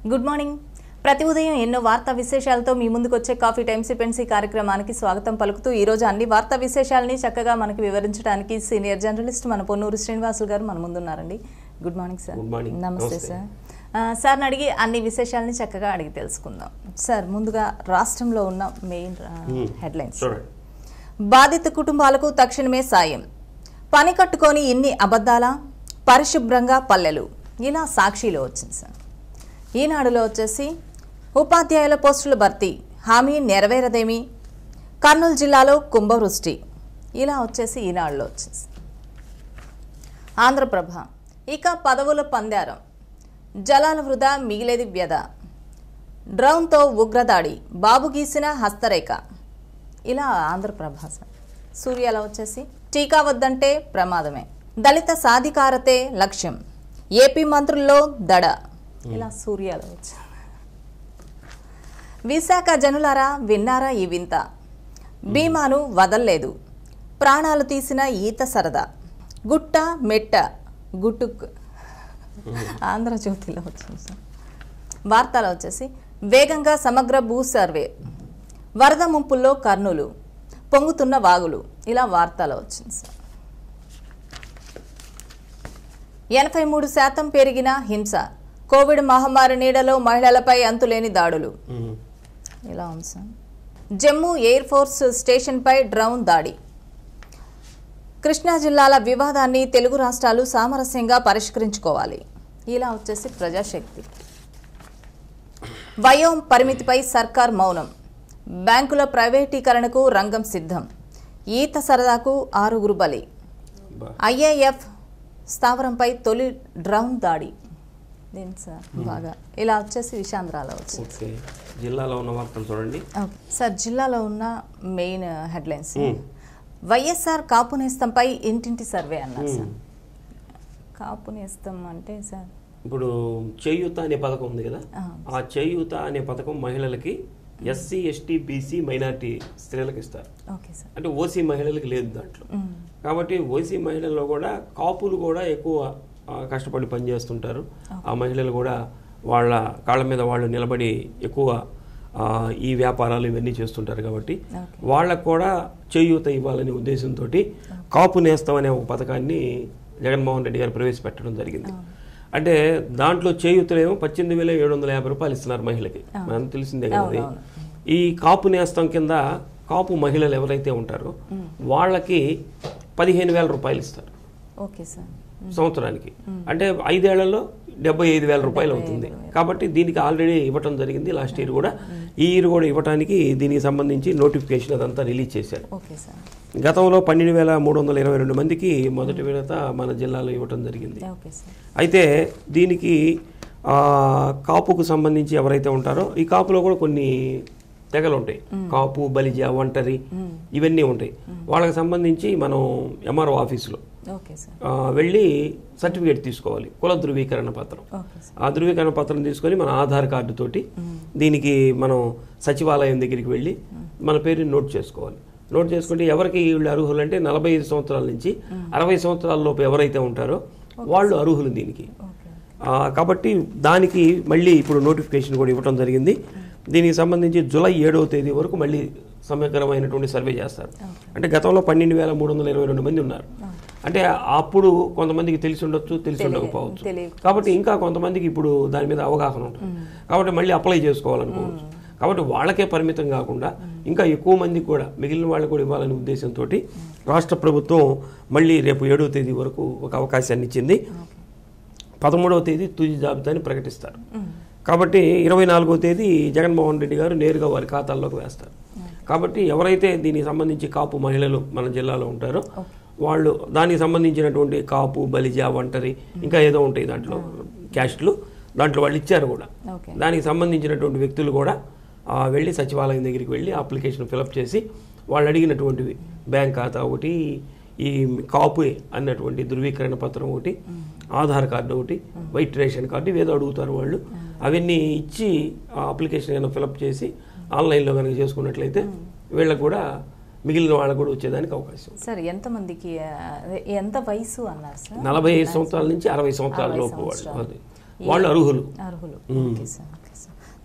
Good morning ప్రతి ఉదయం ఎన్నో వార్తా విశేషాలతో మీ ముందుకు వచ్చే కాఫీ టైమ్ సిపెన్సీ కార్యక్రమానికి స్వాగతం పలుకుతూ ఈ రోజు అన్ని వార్తా విశేషాలని చక్కగా మనకి వివరించడానికి సీనియర్ జర్నలిస్ట్ మన పొన్నూరు శ్రీనివాసులు గారు మన ముందున్నారండి good morning sir Good morning. నమస్తే నమస్తే. సార్ ఆ, సార్ని అడిగి అన్ని విశేషాలని చక్కగా అడిగి తెలుసుకుందాం సార్ ముందుగా రాష్ట్రంలో ఉన్న మెయిన్ హెడ్లైన్స్ చూడండి బాధిత కుటుంబాలకు తక్షణమే సాయం పని కట్టుకొని ఇన్ని అబద్ధాల పరిశుభ్రంగా పల్లెలు ఇలా సాక్షిలో వచ్చింది సార్ ఈనాడులో వచ్చేసి ఉపాధ్యాయుల పోస్టుల భర్తీ హామీ నెరవేరదేమి కర్నూలు జిల్లాలో కుంభవృష్టి ఇలా వచ్చేసి ఈనాడులో వచ్చేసి ఆంధ్రప్రభ ఇక పదవుల పందారం జలాల వృధా మిగిలేది వ్యధ డ్రోన్తో ఉగ్రదాడి బాబు గీసిన హస్తరేఖ ఇలా ఆంధ్రప్రభ సార్. సూర్యాలో వచ్చేసి టీకా వద్దంటే ప్రమాదమే దళిత సాధికారతే లక్ష్యం ఏపీ మంత్రుల్లో దడ ఇలా సూర్యాలో వచ్చి విశాఖ జనులారా విన్నారా ఈ వింత భీమాను వదల్లేదు ప్రాణాలు తీసిన ఈత సరదా గుట్ట మెట్ట గుట్టుక్ ఆంధ్రజ్యోతిలో వచ్చింది సార్ వార్తలో వచ్చేసి వేగంగా సమగ్ర భూ సర్వే వరద ముంపుల్లో కర్నూలు పొంగుతున్న వాగులు ఇలా వార్తలో వచ్చింది సార్ ఎనభై మూడు శాతం పెరిగిన హింస కోవిడ్ మహమ్మారి నీడలో మహిళలపై అంతులేని దాడులు మ్మ్. ఇలా ఉంది సార్ జమ్మూ ఎయిర్ ఫోర్స్ స్టేషన్పై డ్రోన్ దాడి కృష్ణా జిల్లాల వివాదాన్ని తెలుగు రాష్ట్రాలు సామరస్యంగా పరిష్కరించుకోవాలి ఇలా వచ్చేసి ప్రజాశక్తి వయోం పరిమితిపై సర్కార్ మౌనం బ్యాంకుల ప్రైవేటీకరణకు రంగం సిద్ధం ఈత సరదాకు ఆరుగురు బలి బా. ఐఏఎఫ్ స్థావరంపై తొలి డ్రోన్ దాడి దీని సార్ బాగా ఇలా వచ్చేసి విశాంధ్రాలో వచ్చింది ఓకే జిల్లాలో ఉన్న వార్తలు చూడండి ఓకే. సార్ జిల్లాలో ఉన్న మెయిన్ హెడ్లైన్స్ మ్మ్. వైఎస్ఆర్ కాపు నేస్తంపై ఇంటింటి సర్వే అన్నారు సార్ మ్మ్. కాపు నేస్తం అంటే సార్ ఇప్పుడు చేయూత అనే పథకం ఉంది కదా ఆ. ఆ చేయూత అనే పథకం మహిళలకి ఎస్సీ ఎస్టీ బీసీ మైనార్టీ స్త్రీలకు ఇస్తారు ఓకే సార్ అంటే ఓసీ మహిళలకు లేదు దాంట్లో మ్మ్. కాబట్టి ఓసీ మహిళల్లో కూడా కాపులు కూడా ఎక్కువ ఆ, కష్టపడి పనిచేస్తుంటారు ఆ మహిళలు కూడా వాళ్ళ కాళ్ళ మీద వాళ్ళు నిలబడి ఎక్కువ ఆ, ఈ వ్యాపారాలు ఇవన్నీ చేస్తుంటారు కాబట్టి ఓకే. వాళ్ళకు కూడా చేయూత ఇవ్వాలనే ఉద్దేశంతో కాపు నేస్తం అనే ఒక పథకాన్ని జగన్మోహన్ రెడ్డి గారు ప్రవేశపెట్టడం జరిగింది అంటే దాంట్లో చేయూతలు ఏమో పద్దెనిమిది వేల ఏడు వందల యాభై రూపాయలు ఇస్తున్నారు మహిళకి మనం తెలిసిందే కదా అది. అవునవును. ఈ కాపు నేస్తం కింద కాపు మహిళలు ఎవరైతే ఉంటారో వాళ్ళకి పదిహేను వేల రూపాయలు ఇస్తారు ఓకే సార్ సంవత్సరానికి అంటే ఐదేళ్లలో డెబ్బై ఐదు వేల రూపాయలు అవుతుంది కాబట్టి దీనికి ఆల్రెడీ ఇవ్వటం జరిగింది లాస్ట్ ఇయర్ కూడా ఈ ఇయర్ కూడా ఇవ్వడానికి దీనికి సంబంధించి నోటిఫికేషన్ అదంతా రిలీజ్ చేశారు ఓకే సార్ గతంలో పన్నెండు వేల మూడు వందల ఇరవై రెండు మందికి మొదటి విడత మన జిల్లాలో ఇవ్వటం జరిగింది ఓకే సార్ అయితే దీనికి ఆ, కాపుకు సంబంధించి ఎవరైతే ఉంటారో ఈ కాపులో కూడా కొన్ని తెగలు ఉంటాయి కాపు బలిజ ఒంటరి ఇవన్నీ ఉంటాయి వాళ్ళకి సంబంధించి మనం ఎంఆర్ఓ ఆఫీసులో ఓకే సార్ ఆ, వెళ్ళి సర్టిఫికేట్ తీసుకోవాలి కుల ధృవీకరణ పత్రం ఓకే సార్ ఆ ధృవీకరణ పత్రం తీసుకొని మన ఆధార్ కార్డు తోటి దీనికి మనం సచివాలయం దగ్గరికి వెళ్ళి మన పేరుని నోట్ చేసుకోవాలి నోట్ చేసుకుంటే ఎవరికి వీళ్ళు అర్హులు అంటే నలభై ఐదు సంవత్సరాల నుంచి అరవై సంవత్సరాల లోపు ఎవరైతే ఉంటారో వాళ్ళు అర్హులు దీనికి ఓకే ఆ, కాబట్టి దానికి మళ్ళీ ఇప్పుడు నోటిఫికేషన్ కూడా ఇవ్వడం జరిగింది దీనికి సంబంధించి జూలై ఏడవ తేదీ వరకు మళ్ళీ సమగ్రమైనటువంటి సర్వే చేస్తారు అంటే గతంలో పన్నెండు వేల మూడు వందల ఇరవై రెండు మంది ఉన్నారు అంటే అప్పుడు కొంతమందికి తెలిసి ఉండొచ్చు తెలిసి ఉండకపోవచ్చు తెలియదు. కాబట్టి ఇంకా కొంతమందికి ఇప్పుడు దాని మీద అవగాహన ఉంటుంది కాబట్టి మళ్ళీ అప్లై చేసుకోవాలనుకోవచ్చు కాబట్టి వాళ్ళకే పరిమితం కాకుండా ఇంకా ఎక్కువ మందికి కూడా మిగిలిన వాళ్ళకి కూడా ఇవ్వాలనే ఉద్దేశంతో రాష్ట్ర ప్రభుత్వం మళ్ళీ రేపు ఏడవ తేదీ వరకు ఒక అవకాశాన్ని ఇచ్చింది పదమూడవ తేదీ తుది జాబితాని ప్రకటిస్తారు కాబట్టి ఇరవై నాలుగవ తేదీ జగన్మోహన్ రెడ్డి గారు నేరుగా వారి ఖాతాల్లోకి వేస్తారు కాబట్టి ఎవరైతే దీనికి సంబంధించి కాపు మహిళలు మన జిల్లాలో ఉంటారో వాళ్ళు దానికి సంబంధించినటువంటి కాపు బలిజ ఒంటరి ఇంకా ఏదో ఉంటాయి దాంట్లో క్యాస్ట్లు దాంట్లో వాళ్ళు ఇచ్చారు కూడా ఓకే దానికి సంబంధించినటువంటి వ్యక్తులు కూడా ఆ, వెళ్ళి సచివాలయం దగ్గరికి వెళ్ళి అప్లికేషన్ ఫిలప్ చేసి వాళ్ళు అడిగినటువంటివి బ్యాంక్ ఖాతా ఒకటి ఈ కాపు అన్నటువంటి ధృవీకరణ పత్రం ఒకటి ఆధార్ కార్డు ఒకటి వైట్ రేషన్ కార్డు ఇవేదో అడుగుతారు వాళ్ళు అవన్నీ ఇచ్చి ఆ అప్లికేషన్ ఏమైనా ఫిలప్ చేసి ఆన్లైన్లో కనుక చేసుకున్నట్లయితే వీళ్ళకు కూడా మిగిలిన వాళ్ళకు కూడా వచ్చేదానికి అవకాశం ఉంది. సార్ ఎంతమందికి ఆ, అదే ఎంత వయసు అన్నారు సార్ నలభై ఐదు సంవత్సరాల నుంచి అరవై సంవత్సరాల అరవై లోపు వాళ్ళు సంవత్సరాలు. అది. వాళ్ళు అర్హులు అర్హులు ఓకే సార్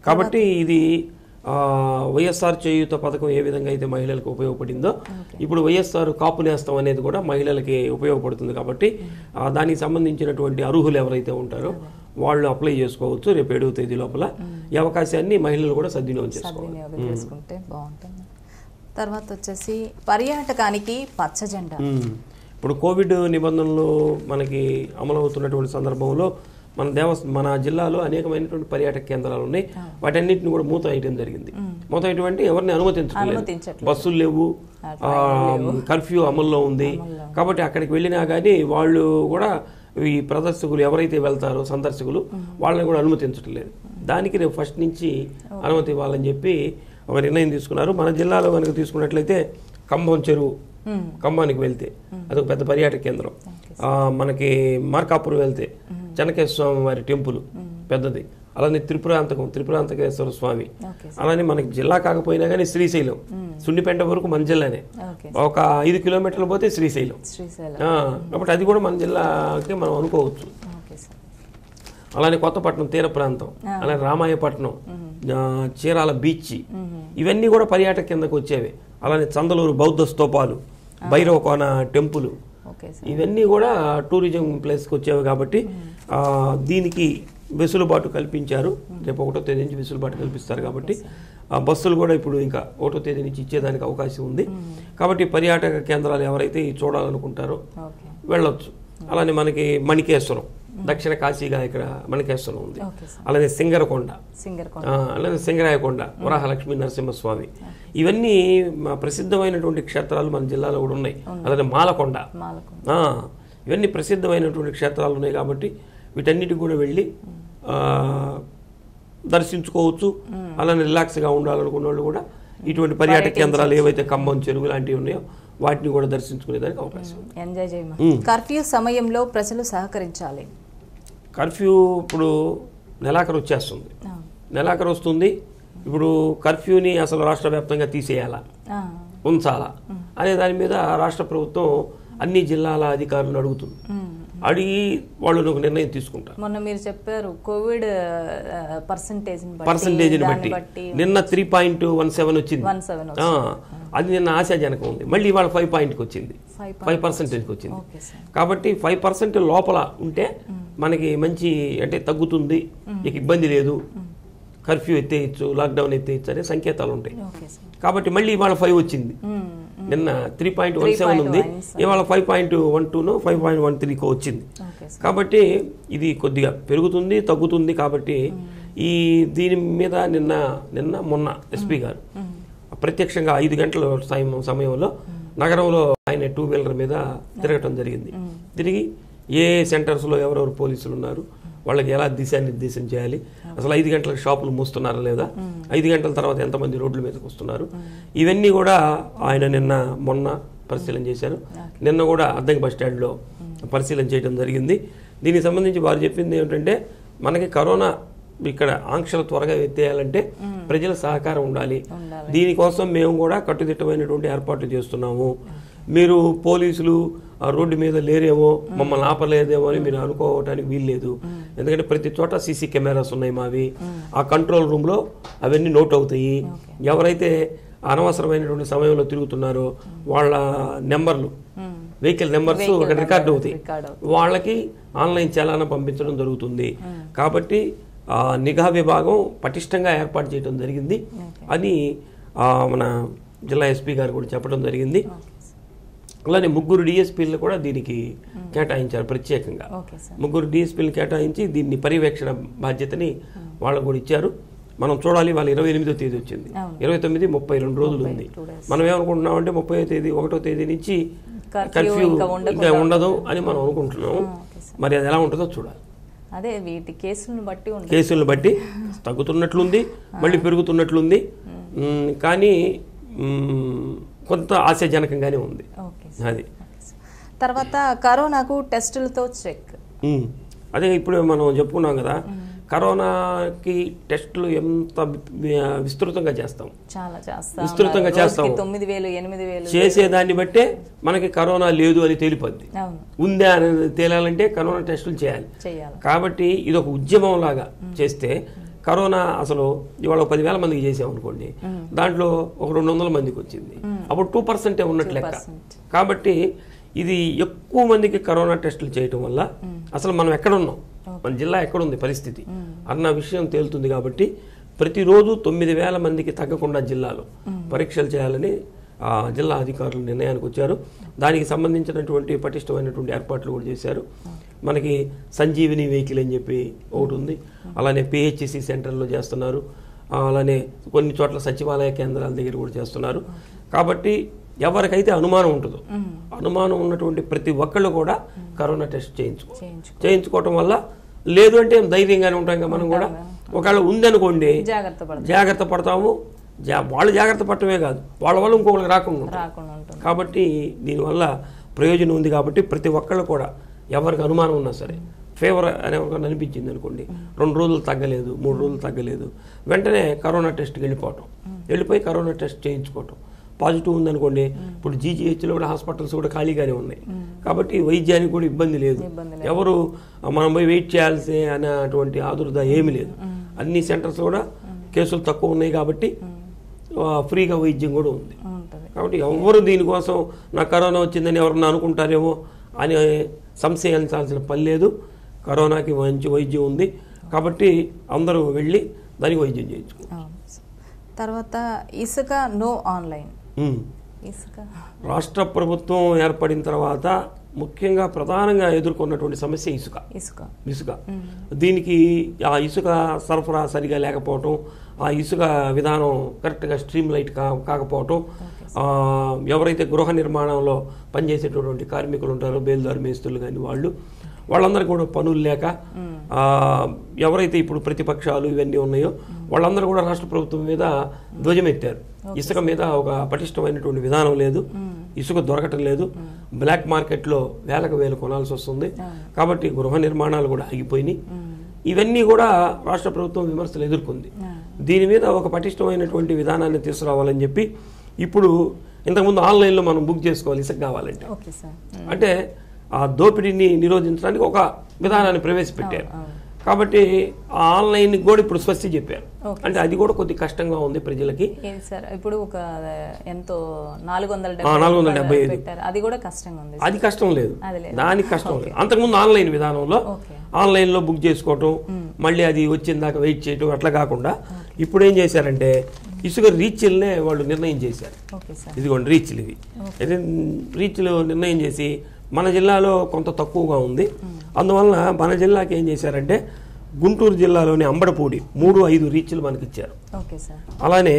కాబట్టి ఇది ఆ, వైఎస్ఆర్ చేయూత పథకం ఏ విధంగా అయితే మహిళలకు ఉపయోగపడిందో ఇప్పుడు వైఎస్ఆర్ కాపు నేస్తం అనేది కూడా మహిళలకి ఉపయోగపడుతుంది కాబట్టి ఆ, దానికి సంబంధించినటువంటి అర్హులు ఎవరైతే ఉంటారో వాళ్ళు అప్లై చేసుకోవచ్చు రేపు ఏడవ తేదీ లోపల ఈ అవకాశాన్ని మహిళలు కూడా సద్వినియోగం చేసుకోవాలి సద్వినియోగం చేసుకుంటే బాగుంటుంది తర్వాత వచ్చేసి పర్యాటకానికి పచ్చ జెండా మ్మ్. ఇప్పుడు కోవిడ్ నిబంధనలు మనకి అమలవుతున్నటువంటి సందర్భంలో మన దేవ మన జిల్లాలో అనేకమైనటువంటి పర్యాటక కేంద్రాలు ఉన్నాయి వాటన్నిటిని కూడా మూత వేయడం జరిగింది మూత వేయడం అంటే ఎవరిని అనుమతించలేదు అనుమతించట్లేదు. బస్సులు లేవు ఆ, కర్ఫ్యూ అమల్లో ఉంది కాబట్టి అక్కడికి వెళ్ళినా కానీ వాళ్ళు కూడా ఈ ప్రదర్శకులు ఎవరైతే వెళ్తారో సందర్శకులు వాళ్ళని కూడా అనుమతించడం లేదు దానికి రేపు ఫస్ట్ నుంచి అనుమతి ఇవ్వాలని చెప్పి ఒక నిర్ణయం తీసుకున్నారు మన జిల్లాలో కనుక తీసుకున్నట్లయితే కంభం చెరువు ఖమ్మానికి వెళ్తే అదొక పెద్ద పర్యాటక కేంద్రం ఆ, మనకి మార్కాపురం వెళ్తే చెనకేశ్వర స్వామి వారి టెంపుల్ పెద్దది అలానే త్రిపురాంతకం త్రిపురాంతకేశ్వర స్వామి ఓకే అలానే మనకి జిల్లా కాకపోయినా కానీ శ్రీశైలం సున్నిపేట వరకు మన జిల్లానే ఓకే ఒక ఐదు కిలోమీటర్లు పోతే శ్రీశైలం శ్రీశైలం ఆ, కాబట్టి అది కూడా మన జిల్లాకి మనం అనుకోవచ్చు ఓకే సార్ అలానే కొత్తపట్నం తీర ప్రాంతం అలానే రామాయపట్నం ఆ, చీరాల బీచ్ ఇవన్నీ కూడా పర్యాటక కిందకు వచ్చేవి అలానే చందలూరు బౌద్ధ స్తూపాలు భైరవకోన టెంపుల్ ఓకే సార్ ఇవన్నీ కూడా టూరిజం ప్లేస్కి వచ్చేవి కాబట్టి ఆ, దీనికి వెసులుబాటు కల్పించారు రేపు ఒకటో తేదీ నుంచి వెసులుబాటు కల్పిస్తారు కాబట్టి ఆ బస్సులు కూడా ఇప్పుడు ఇంకా ఒకటో తేదీ నుంచి ఇచ్చేదానికి అవకాశం ఉంది కాబట్టి పర్యాటక కేంద్రాలు ఎవరైతే ఈ చూడాలనుకుంటారో ఓకే వెళ్ళొచ్చు అలానే మనకి మణికేశ్వరం దక్షిణ కాశీగా ఇక్కడ మణికేశ్వరం ఉంది ఓకే సార్ అలానే సింగరకొండ సింగర్ ఆ, అలానే సింగరాయకొండ వరాహలక్ష్మీ నరసింహస్వామి ఇవన్నీ మా ప్రసిద్ధమైనటువంటి క్షేత్రాలు మన జిల్లాలో కూడా ఉన్నాయి అలానే మాలకొండ మాలకు ఆ, ఇవన్నీ ప్రసిద్ధమైనటువంటి క్షేత్రాలు ఉన్నాయి కాబట్టి వీటన్నిటికి కూడా వెళ్ళి ఆ, దర్శించుకోవచ్చు అలానే రిలాక్స్గా ఉండాలనుకున్న వాళ్ళు కూడా ఇటువంటి పర్యాటక కేంద్రాలు ఏవైతే ఖమ్మం చెరువు లాంటివి ఉన్నాయో వాటిని కూడా దర్శించుకునేదానికి అవకాశం ఉంది. ఎంజాయ్ చేయమా కర్ఫ్యూ సమయంలో ప్రజలు సహకరించాలి కర్ఫ్యూ ఇప్పుడు నెలాఖరు వచ్చేస్తుంది ఆ, నెలాఖరు వస్తుంది ఇప్పుడు కర్ఫ్యూని అసలు రాష్ట్ర వ్యాప్తంగా తీసేయాలా ఆ, ఉంచాలా అనే దాని మీద రాష్ట్ర ప్రభుత్వం అన్ని జిల్లాల అధికారులను అడుగుతుంది ఉమ్. అడిగి వాళ్ళు ఒక నిర్ణయం తీసుకుంటారు మొన్న మీరు చెప్పారు కోవిడ్ పర్సంటేజ్ పర్సంటేజ్ని బట్టి బట్టి నిన్న త్రీ పాయింట్ వన్ సెవెన్ వచ్చింది వన్ సెవెన్ ఆ, అది నిన్న ఆశాజనకం ఉంది మళ్ళీ ఇవాళ ఫైవ్ పాయింట్కి వచ్చింది ఫైవ్ ఫైవ్ పర్సెంటేజ్కి వచ్చింది ఓకే సార్ కాబట్టి ఫైవ్ పర్సెంట్ లోపల ఉంటే మనకి మంచి అంటే తగ్గుతుంది ఇక ఇబ్బంది లేదు కర్ఫ్యూ ఎత్తేయచ్చు లాక్డౌన్ ఎత్తేయచ్చు అనే సంకేతాలు ఉంటాయి ఓకే సార్ కాబట్టి మళ్ళీ ఇవాళ ఫైవ్ వచ్చింది ఉమ్, నిన్న త్రీ పాయింట్ వన్ సెవెన్ ఉంది ఇవాళ ఫైవ్ పాయింట్ వన్ టూనో ఫైవ్ పాయింట్ వన్ త్రీకో వచ్చింది ఓకే సార్ కాబట్టి ఇది కొద్దిగా పెరుగుతుంది తగ్గుతుంది కాబట్టి ఈ దీని మీద నిన్న నిన్న మొన్న ఎస్పీ గారు ప్రత్యక్షంగా ఐదు గంటల సమయం సమయంలో నగరంలో ఆయన టూ వీలర్ మీద తిరగటం జరిగింది తిరిగి ఏ సెంటర్స్లో ఎవరెవరు పోలీసులు ఉన్నారు వాళ్ళకి ఎలా దిశానిర్దేశం చేయాలి అసలు ఐదు గంటలకు షాపులు మూస్తున్నారా లేదా ఐదు గంటల తర్వాత ఎంతమంది రోడ్ల మీదకి వస్తున్నారు ఇవన్నీ కూడా ఆయన నిన్న మొన్న పరిశీలన చేశారు నిన్న కూడా అద్దంకి బస్ స్టాండ్లో పరిశీలన చేయడం జరిగింది దీనికి సంబంధించి వారు చెప్పింది ఏమిటంటే మనకి కరోనా ఇక్కడ ఆంక్షలు త్వరగా ఎత్తేయాలంటే ప్రజల సహకారం ఉండాలి దీనికోసం మేము కూడా కట్టుదిట్టమైనటువంటి ఏర్పాట్లు చేస్తున్నాము మీరు పోలీసులు ఆ రోడ్డు మీద లేరేమో మమ్మల్ని ఆపలేదేమో అని మీరు అనుకోవటానికి వీల్లేదు ఎందుకంటే ప్రతి చోట సీసీ కెమెరాస్ ఉన్నాయి మావి ఆ కంట్రోల్ రూమ్లో అవన్నీ నోట్ అవుతాయి ఎవరైతే అనవసరమైనటువంటి సమయంలో తిరుగుతున్నారో వాళ్ళ నెంబర్లు వెహికల్ నెంబర్స్ అక్కడ రికార్డ్ అవుతాయి రికార్డ్ వాళ్ళకి ఆన్లైన్ చలాన పంపించడం జరుగుతుంది కాబట్టి ఆ, నిఘా విభాగం పటిష్టంగా ఏర్పాటు చేయడం జరిగింది అని ఆ, మన జిల్లా ఎస్పీ గారు కూడా చెప్పడం జరిగింది అలానే ముగ్గురు డిఎస్పీలను కూడా దీనికి కేటాయించారు ప్రత్యేకంగా ఓకే సార్ ముగ్గురు డిఎస్పీలను కేటాయించి దీన్ని పర్యవేక్షణ బాధ్యతని వాళ్ళకు కూడా ఇచ్చారు మనం చూడాలి వాళ్ళు ఇరవై ఎనిమిదో తేదీ వచ్చింది అవును. ఇరవై తొమ్మిది ముప్పై రెండు రోజులు ఉంది two days. మనం ఏమనుకుంటున్నాం అంటే ముప్పై తేదీ ఒకటో తేదీ నుంచి Curfew కర్ఫ్యూ ఇంకా ఇంకా ఉండదు అని మనం అనుకుంటున్నాం ఓకే సార్ మరి అది ఎలా ఉంటుందో చూడాలి అదే వీటి కేసులను బట్టి ఉంటుంది కేసులను బట్టి తగ్గుతున్నట్లుంది మళ్ళీ పెరుగుతున్నట్లుంది మ్, కానీ మ్, కొంత ఆశాజనకంగానే ఉంది ఓకే అది ఓకే సార్. తర్వాత కరోనాకు టెస్టులతో చెక్ మ్. అదే ఇప్పుడు మనం చెప్పుకున్నాం కదా కరోనాకి టెస్టులు ఎంత వి- విస్తృతంగా చేస్తాం చాలా చేస్తాం విస్తృతంగా చేస్తాం. రోజుకి తొమ్మిది వేలు ఎనిమిది వేలు చేసేదాన్ని బట్టే మనకి కరోనా లేదు అని తేలిపోద్ది అవును ఉందా అని తేలాలంటే కరోనా టెస్టులు చేయాలి చెయ్యాలి కాబట్టి ఇది ఒక ఉద్యమం లాగా చేస్తే కరోనా అసలు ఇవాళ ఒక పదివేల మందికి చేసామనుకోండి దాంట్లో ఒక రెండు వందల మందికి వచ్చింది అప్పుడు టూ పర్సెంటే ఉన్నట్లు లెక్క కాబట్టి ఇది ఎక్కువ మందికి కరోనా టెస్టులు చేయటం వల్ల అసలు మనం ఎక్కడ ఉన్నాం మన జిల్లా ఎక్కడుంది పరిస్థితి అన్న విషయం తేలుతుంది కాబట్టి ప్రతిరోజు తొమ్మిది వేల మందికి తగ్గకుండా జిల్లాలో పరీక్షలు చేయాలని ఆ, జిల్లా అధికారులు నిర్ణయానికి వచ్చారు దానికి సంబంధించినటువంటి పటిష్టమైనటువంటి ఏర్పాట్లు కూడా చేశారు మనకి సంజీవిని వెహికల్ అని చెప్పి ఒకటి ఉంది అలానే పిహెచ్సి సెంటర్లో చేస్తున్నారు ఆ, అలానే కొన్ని చోట్ల సచివాలయ కేంద్రాల దగ్గర కూడా చేస్తున్నారు కాబట్టి ఎవరికైతే అనుమానం ఉంటుందో అనుమానం ఉన్నటువంటి ప్రతి ఒక్కళ్ళు కూడా కరోనా టెస్ట్ చేయించుకో చేయించుకో చేయించుకోవటం వల్ల లేదు అంటే ధైర్యంగానే ఉంటాం కదా మనం కూడా ఒకవేళ ఉందనుకోండి జాగ్రత్త పడదు జాగ్రత్త పడతాము జా వాళ్ళు జాగ్రత్త పడటమే కాదు వాళ్ళ వల్ల ఇంకొకరికి రాకుండా ఉంటాం. రాకుండా ఉంటుంది కాబట్టి దీనివల్ల ప్రయోజనం ఉంది కాబట్టి ప్రతి ఒక్కళ్ళు కూడా ఎవరికి అనుమానం ఉన్నా సరే ఫీవర్ అనే ఒక అనిపించింది అనుకోండి రెండు రోజులు తగ్గలేదు మూడు రోజులు తగ్గలేదు వెంటనే కరోనా టెస్ట్కి వెళ్ళిపోవటం వెళ్ళిపోయి కరోనా టెస్ట్ చేయించుకోవటం పాజిటివ్ ఉందనుకోండి ఇప్పుడు జీజీహెచ్లో కూడా హాస్పిటల్స్ కూడా ఖాళీగానే ఉన్నాయి కాబట్టి వైద్యానికి కూడా ఇబ్బంది లేదు ఇబ్బంది ఎవరు మనం పోయి వెయిట్ చేయాల్సి అనేటువంటి ఆదుర్ద ఏమీ లేదు అన్ని సెంటర్స్ కూడా కేసులు తక్కువ ఉన్నాయి కాబట్టి ఆ, ఫ్రీగా వైద్యం కూడా ఉంది ఉంటుంది కాబట్టి ఎవరు దీనికోసం నాకు కరోనా వచ్చిందని ఎవరన్నా అనుకుంటారేమో అని సంశయించాల్సిన పని లేదు కరోనాకి మంచి వైద్యం ఉంది కాబట్టి అందరూ వెళ్ళి దానికి వైద్యం చేయించుకో అవును. తర్వాత ఇసుక నో ఆన్లైన్ ఉమ్. ఇసుక రాష్ట్ర ప్రభుత్వం ఏర్పడిన తర్వాత ముఖ్యంగా ప్రధానంగా ఎదుర్కొన్నటువంటి సమస్య ఇసుక ఇసుక ఇసుక దీనికి ఆ ఇసుక సరఫరా సరిగా లేకపోవటం ఆ ఇసుక విధానం కరెక్ట్గా స్ట్రీమ్ లైట్ కా కాకపోవటం ఆ, ఎవరైతే గృహ నిర్మాణంలో పనిచేసేటటువంటి కార్మికులు ఉంటారో బేల్దారు మేస్తులు కానీ వాళ్ళు వాళ్ళందరికీ కూడా పనులు లేక ఆ, ఎవరైతే ఇప్పుడు ప్రతిపక్షాలు ఇవన్నీ ఉన్నాయో వాళ్ళందరూ కూడా రాష్ట్ర ప్రభుత్వం మీద ధ్వజమెత్తారు ఇసుక మీద ఒక పటిష్టమైనటువంటి విధానం లేదు ఇసుక దొరకటం లేదు బ్లాక్ మార్కెట్లో వేలకు వేలు కొనాల్సి వస్తుంది కాబట్టి గృహ నిర్మాణాలు కూడా ఆగిపోయినాయి ఇవన్నీ కూడా రాష్ట్ర ప్రభుత్వం విమర్శలు ఎదుర్కొంది దీని మీద ఒక పటిష్టమైనటువంటి విధానాన్ని తీసుకురావాలని చెప్పి ఇప్పుడు ఇంతకుముందు ఆన్లైన్లో మనం బుక్ చేసుకోవాలి ఇసుక కావాలంటే ఓకే సార్ అంటే ఆ దోపిడీని నిరోధించడానికి ఒక విధానాన్ని ప్రవేశపెట్టారు కాబట్టి ఆ ఆన్లైన్ కూడా ఇప్పుడు స్వస్తి చెప్పారు అంటే అది కూడా కొద్ది కష్టంగా ఉంది ప్రజలకి ఏది సార్ ఇప్పుడు ఒక ఎంతో నాలుగు వందల ఆ, నాలుగు వందల డెబ్బై ఐదు. పెట్టారు అది కూడా కష్టంగా ఉంది అది కష్టం లేదు అది లేదు. దానికి కష్టం లేదు అంతకుముందు ఆన్లైన్ విధానంలో ఓకే ఆన్లైన్లో బుక్ చేసుకోవటం మళ్ళీ అది వచ్చిన దాకా వెయిట్ చేయటం అట్లా కాకుండా ఇప్పుడు ఏం చేశారంటే ఇసుక రీచ్లనే వాళ్ళు నిర్ణయం చేశారు ఓకే సార్ ఇదిగోండి రీచ్లు ఇవి అయితే రీచ్లు నిర్ణయం చేసి మన జిల్లాలో కొంత తక్కువగా ఉంది అందువలన మన జిల్లాకి ఏం చేశారంటే గుంటూరు జిల్లాలోని అంబడపూడి మూడు ఐదు రీచ్లు మనకి ఇచ్చారు ఓకే సార్ అలానే